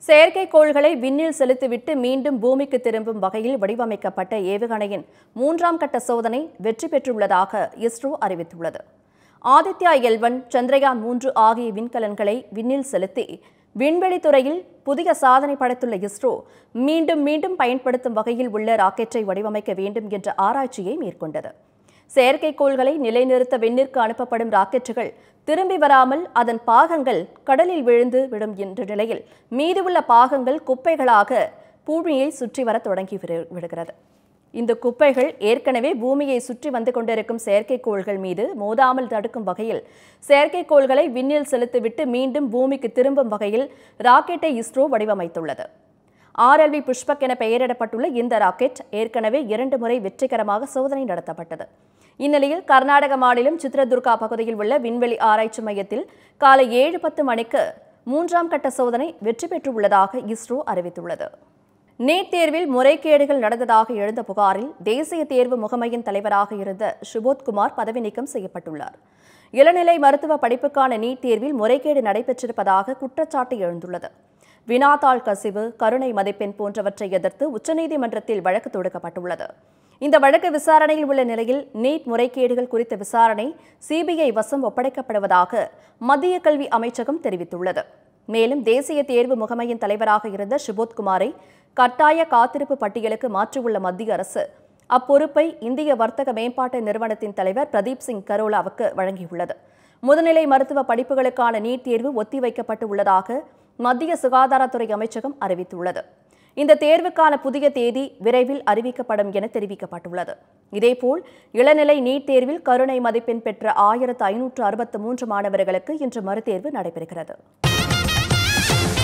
செயற்கைக்கோள்களை விண்ணில் செலுத்திவிட்டு மீண்டும் பூமிக்கு திரும்பும் வகையில் வடிவமைக்கப்பட்ட ஏவுகணையின் மூன்றாம் கட்ட சோதனை வெற்றி பெற்றுள்ளதாக இஸ்ரோ அறிவித்துள்ளது ஆதித்யா எல்வன் சந்திரயான் மூன்று ஆகிய விண்கலன்களை விண்ணில் செலுத்தி விண்வெளித்துறையில் புதிய சாதனை படைத்துள்ள இஸ்ரோ மீண்டும் மீண்டும் பயன்படுத்தும் வகையில் உள்ள ராக்கெட்டை வடிவமைக்க வேண்டும் என்ற ஆராய்ச்சியை மேற்கொண்டது செயற்கைக்கோள்களை நிலைநிறுத்த விண்ணிற்கு அனுப்பப்படும் ராக்கெட்டுகள் திரும்பி வராமல் அதன் பாகங்கள் கடலில் விழுந்து விடும் என்ற நிலையில் மீதமுள்ள பாகங்கள் குப்பைகளாக பூமியை சுற்றி வர தொடங்கி விரு- விடுகிறது இந்த குப்பைகள் ஏற்கனவே பூமியை சுற்றி வந்து கொண்டிருக்கும் செயற்கைக்கோள்கள் மீது மோதாமல் தடுக்கும் வகையில் செயற்கைக்கோள்களை விண்ணில் செலுத்திவிட்டு மீண்டும் பூமிக்கு திரும்பும் வகையில் ராக்கெட்டை இஸ்ரோ வடிவமைத்துள்ளது ஆர்எல்வி புஷ்பக் என பெயரிடப்பட்டுள்ள இந்த ராக்கெட் ஏற்கனவே இரண்டு முறை வெற்றிகரமாக சோதனை நடத்தப்பட்டது இந்நிலையில் கர்நாடக மாநிலம் சித்ரதுர்கா பகுதியில் உள்ள விண்வெளி ஆராய்ச்சி மையத்தில் காலை ஏழு பத்து மணிக்கு மூன்றாம் கட்ட சோதனை வெற்றி பெற்றுள்ளதாக இஸ்ரோ அறிவித்துள்ளது நீட் தேர்வில் முறைகேடுகள் நடந்ததாக எழுந்த புகாரில் தேசிய தேர்வு முகமையின் தலைவராக இருந்த சுபோத்குமார் பதவி நீக்கம் செய்யப்பட்டுள்ளார் இளநிலை மருத்துவ படிப்புக்கான நீட் தேர்வில் முறைகேடு நடைபெற்றிருப்பதாக குற்றச்சாட்டு எழுந்துள்ளது வினாத்தாள் கசிவு கருணை மதிப்பெண் போன்றவற்றை எதிர்த்து உச்சநீதிமன்றத்தில் வழக்கு தொடுக்கப்பட்டுள்ளது இந்த வழக்கு விசாரணையில் உள்ள நிலையில் நீட் முறைகேடுகள் குறித்த விசாரணை சிபிஐ வசம் ஒப்படைக்கப்படுவதாக மத்திய கல்வி அமைச்சகம் தெரிவித்துள்ளது மேலும் தேசிய தேர்வு முகமையின் தலைவராக இருந்த சுபோத்குமாரை கட்டாய காத்திருப்பு பட்டியலுக்கு மாற்றியுள்ள மத்திய அரசு அப்பொறுப்பை இந்திய வர்த்தக மேம்பாட்டு நிறுவனத்தின் தலைவர் பிரதீப் சிங் கரோலாவுக்கு வழங்கியுள்ளது முதுநிலை மருத்துவ படிப்புகளுக்கான நீட் தேர்வு ஒத்திவைக்கப்பட்டு உள்ளதாக மத்திய சுகாதாரத்துறை அமைச்சகம் அறிவித்துள்ளது இந்த தேர்வுக்கான புதிய தேதி விரைவில் அறிவிக்கப்படும் என தெரிவிக்கப்பட்டுள்ளது இதேபோல் இளநிலை நீட் தேர்வில் கருணை மதிப்பெண் பெற்ற ஆயிரத்து ஐநூற்று அறுபத்து மூன்று மாணவர்களுக்கு இன்று மறுதேர்வு நடைபெறுகிறது